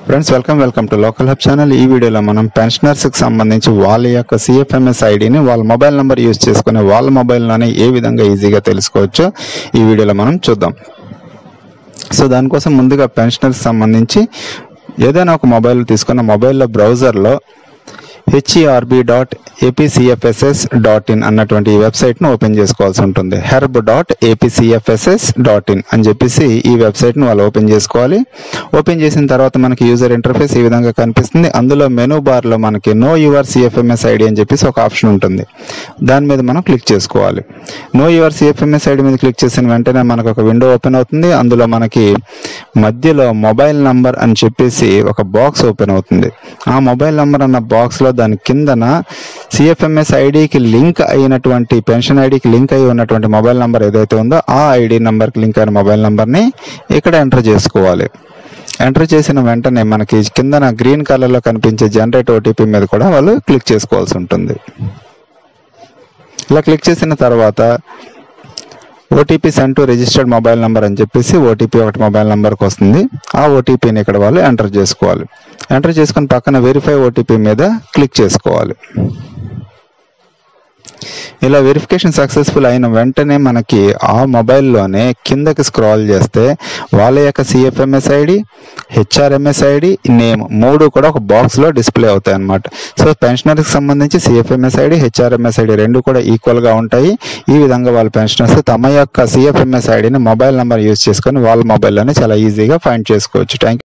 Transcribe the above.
friends welcome welcome to local hub channel ఈ వీడియోలో మనం పెన్షనర్స్కి సంబంధించి వాళ్ళ యొక్క సిఎఫ్ఎంఎస్ ఐడిని వాళ్ళ మొబైల్ నెంబర్ యూజ్ చేసుకుని వాళ్ళ మొబైల్లోనే ఏ విధంగా ఈజీగా తెలుసుకోవచ్చో ఈ వీడియోలో మనం చూద్దాం సో దానికోసం ముందుగా పెన్షనర్కి సంబంధించి ఏదైనా ఒక మొబైల్ తీసుకున్న మొబైల్లో బ్రౌజర్లో HERB dot APCFSS dot in అన్నటువంటి ఈ వెబ్సైట్ను ఓపెన్ చేసుకోవాల్సి ఉంటుంది herb dot APCFSS dot in అని చెప్పేసి ఈ వెబ్సైట్ను వాళ్ళు ఓపెన్ చేసుకోవాలి ఓపెన్ చేసిన తర్వాత మనకి యూజర్ ఇంటర్ఫేస్ ఈ విధంగా కనిపిస్తుంది అందులో మెనూ బార్లో మనకి నో యువర్ సిఎఫ్ఎంఎస్ ఐడి అని చెప్పేసి ఒక ఆప్షన్ ఉంటుంది దాని మీద మనం క్లిక్ చేసుకోవాలి నో యువర్ సిఎఫ్ఎంఎస్ ఐడి మీద క్లిక్ చేసిన వెంటనే మనకు ఒక విండో ఓపెన్ అవుతుంది అందులో మనకి మధ్యలో మొబైల్ నంబర్ అని చెప్పేసి ఒక బాక్స్ ఓపెన్ అవుతుంది ఆ మొబైల్ నంబర్ అన్న బాక్స్లో దాని కిందన సిఎఫ్ఎంఎస్ ఐడికి లింక్ అయినటువంటి పెన్షన్ ఐడికి లింక్ అయి ఉన్నటువంటి మొబైల్ నంబర్ ఏదైతే ఉందో ఆ ఐడి నంబర్కి లింక్ అయిన మొబైల్ నంబర్ని ఇక్కడ ఎంటర్ చేసుకోవాలి ఎంటర్ చేసిన వెంటనే మనకి కిందన గ్రీన్ కలర్లో కనిపించే జనరేట్ ఓటీపీ మీద కూడా వాళ్ళు క్లిక్ చేసుకోవాల్సి ఉంటుంది ఇలా క్లిక్ చేసిన తర్వాత OTP send to registered mobile number అని చెప్పేసి ఓటీపీ ఒకటి మొబైల్ నెంబర్కి వస్తుంది ఆ ఓటీపీని ఇక్కడ వాళ్ళు ఎంటర్ చేసుకోవాలి ఎంటర్ చేసుకుని పక్కన వెరిఫై ఓటీపీ మీద క్లిక్ చేసుకోవాలి ఇలా వెరిఫికేషన్ సక్సెస్ఫుల్ అయిన వెంటనే మనకి ఆ మొబైల్లోనే కిందకి స్క్రాల్ చేస్తే వాళ్ళ యొక్క CFMS ID HRMS ID name మూడు కూడా ఒక బాక్స్లో డిస్ప్లే అవుతాయి అన్నమాట సో పెన్షనర్కి సంబంధించి సిఎఫ్ఎంఎస్ ఐడి హెచ్ఆర్ఎంఎస్ ఐడి రెండు కూడా ఈక్వల్గా ఉంటాయి ఈ విధంగా వాళ్ళ పెన్షనర్స్ తమ యొక్క సిఎఫ్ఎంఎస్ ఐడిని మొబైల్ నెంబర్ యూజ్ చేసుకొని వాళ్ళ మొబైల్లోనే చాలా ఈజీగా ఫైండ్ చేసుకోవచ్చు థ్యాంక్